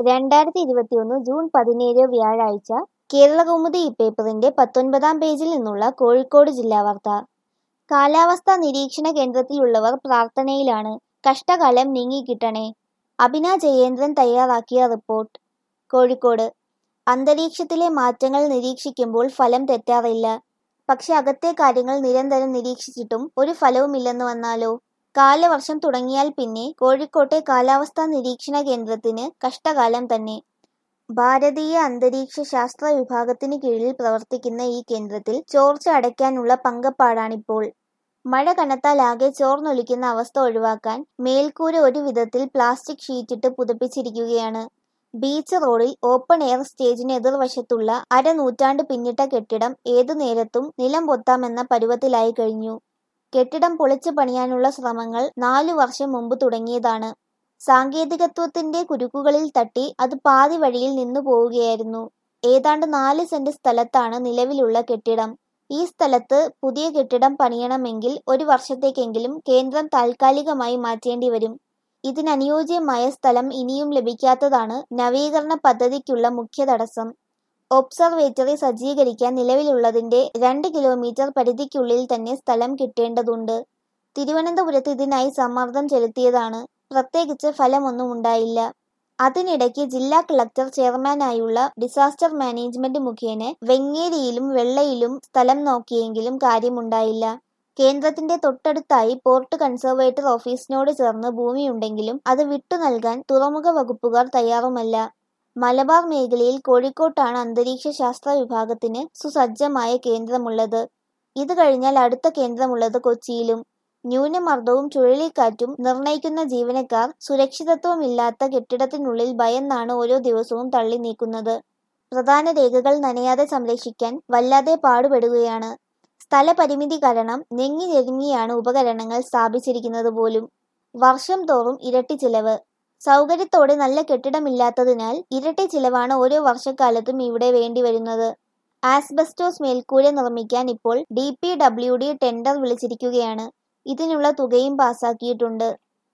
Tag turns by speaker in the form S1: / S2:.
S1: രണ്ടായിരത്തി ഇരുപത്തിയൊന്ന് ജൂൺ പതിനേഴ് വ്യാഴാഴ്ച കേരളകൗമുദി ഇപ്പേപ്പറിന്റെ പത്തൊൻപതാം പേജിൽ നിന്നുള്ള കോഴിക്കോട് ജില്ലാ വാർത്ത കാലാവസ്ഥാ നിരീക്ഷണ കേന്ദ്രത്തിലുള്ളവർ പ്രാർത്ഥനയിലാണ് കഷ്ടകാലം നീങ്ങിക്കിട്ടണേ അഭിന ജയേന്ദ്രൻ തയ്യാറാക്കിയ റിപ്പോർട്ട് കോഴിക്കോട് അന്തരീക്ഷത്തിലെ മാറ്റങ്ങൾ നിരീക്ഷിക്കുമ്പോൾ ഫലം തെറ്റാറില്ല പക്ഷെ അകത്തെ കാര്യങ്ങൾ നിരന്തരം നിരീക്ഷിച്ചിട്ടും ഒരു ഫലവുമില്ലെന്ന് വന്നാലോ കാലവർഷം തുടങ്ങിയാൽ പിന്നെ കോഴിക്കോട്ടെ കാലാവസ്ഥാ നിരീക്ഷണ കേന്ദ്രത്തിന് കഷ്ടകാലം തന്നെ ഭാരതീയ അന്തരീക്ഷ ശാസ്ത്ര വിഭാഗത്തിന് കീഴിൽ പ്രവർത്തിക്കുന്ന ഈ കേന്ദ്രത്തിൽ ചോർച്ച അടയ്ക്കാനുള്ള പങ്കപ്പാടാണിപ്പോൾ മഴ കനത്താൽ ആകെ ചോർന്നൊലിക്കുന്ന അവസ്ഥ ഒഴിവാക്കാൻ മേൽക്കൂര ഒരു വിധത്തിൽ പ്ലാസ്റ്റിക് ഷീറ്റിട്ട് പുതപ്പിച്ചിരിക്കുകയാണ് ബീച്ച് റോഡിൽ ഓപ്പൺ എയർ സ്റ്റേജിന് എതിർവശത്തുള്ള അരനൂറ്റാണ്ട് പിന്നിട്ട കെട്ടിടം ഏതു നേരത്തും നിലം പൊത്താമെന്ന പരുവത്തിലായി കഴിഞ്ഞു കെട്ടിടം പൊളിച്ചു പണിയാനുള്ള ശ്രമങ്ങൾ നാലു വർഷം മുമ്പ് തുടങ്ങിയതാണ് സാങ്കേതികത്വത്തിന്റെ കുരുക്കുകളിൽ തട്ടി അത് പാതി വഴിയിൽ നിന്നു പോവുകയായിരുന്നു ഏതാണ്ട് നാല് സെന്റ് സ്ഥലത്താണ് നിലവിലുള്ള കെട്ടിടം ഈ സ്ഥലത്ത് പുതിയ കെട്ടിടം പണിയണമെങ്കിൽ ഒരു വർഷത്തേക്കെങ്കിലും കേന്ദ്രം താൽക്കാലികമായി മാറ്റേണ്ടി വരും ഇതിനനുയോജ്യമായ സ്ഥലം ഇനിയും ലഭിക്കാത്തതാണ് നവീകരണ പദ്ധതിക്കുള്ള മുഖ്യ തടസ്സം ഒബ്സർവേറ്ററി സജ്ജീകരിക്കാൻ നിലവിലുള്ളതിന്റെ രണ്ട് കിലോമീറ്റർ പരിധിക്കുള്ളിൽ തന്നെ സ്ഥലം കിട്ടേണ്ടതുണ്ട് തിരുവനന്തപുരത്ത് ഇതിനായി സമ്മർദ്ദം ചെലുത്തിയതാണ് പ്രത്യേകിച്ച് ഫലമൊന്നും ഉണ്ടായില്ല അതിനിടയ്ക്ക് ജില്ലാ കളക്ടർ ചെയർമാനായുള്ള ഡിസാസ്റ്റർ മാനേജ്മെന്റ് മുഖേന വെങ്ങേരിയിലും വെള്ളയിലും സ്ഥലം നോക്കിയെങ്കിലും കാര്യമുണ്ടായില്ല കേന്ദ്രത്തിന്റെ തൊട്ടടുത്തായി പോർട്ട് കൺസർവേറ്റർ ഓഫീസിനോട് ചേർന്ന് ഭൂമിയുണ്ടെങ്കിലും അത് വിട്ടു നൽകാൻ തുറമുഖ വകുപ്പുകാർ തയ്യാറുമല്ല മലബാർ മേഖലയിൽ കോഴിക്കോട്ടാണ് അന്തരീക്ഷ ശാസ്ത്ര വിഭാഗത്തിന് സുസജ്ജമായ കേന്ദ്രമുള്ളത് ഇത് കഴിഞ്ഞാൽ അടുത്ത കേന്ദ്രമുള്ളത് കൊച്ചിയിലും ന്യൂനമർദ്ദവും ചുഴലിക്കാറ്റും നിർണയിക്കുന്ന ജീവനക്കാർ സുരക്ഷിതത്വമില്ലാത്ത കെട്ടിടത്തിനുള്ളിൽ ഭയന്നാണ് ഓരോ ദിവസവും തള്ളി നീക്കുന്നത് പ്രധാന രേഖകൾ നനയാതെ സംരക്ഷിക്കാൻ വല്ലാതെ പാടുപെടുകയാണ് സ്ഥലപരിമിതി കാരണം ഞെങ്ങി ഞെരുങ്ങിയാണ് ഉപകരണങ്ങൾ സ്ഥാപിച്ചിരിക്കുന്നത് പോലും വർഷം തോറും ഇരട്ടി ചിലവ് സൗകര്യത്തോടെ നല്ല കെട്ടിടമില്ലാത്തതിനാൽ ഇരട്ടി ചിലവാണ് ഓരോ വർഷക്കാലത്തും ഇവിടെ വേണ്ടിവരുന്നത് ആസ്ബസ്റ്റോസ് മേൽക്കൂര നിർമ്മിക്കാൻ ഇപ്പോൾ D P W D tender വിളിച്ചിരിക്കുകയാണ് ഇതിനുള്ള തുകയും പാസാക്കിയിട്ടുണ്ട്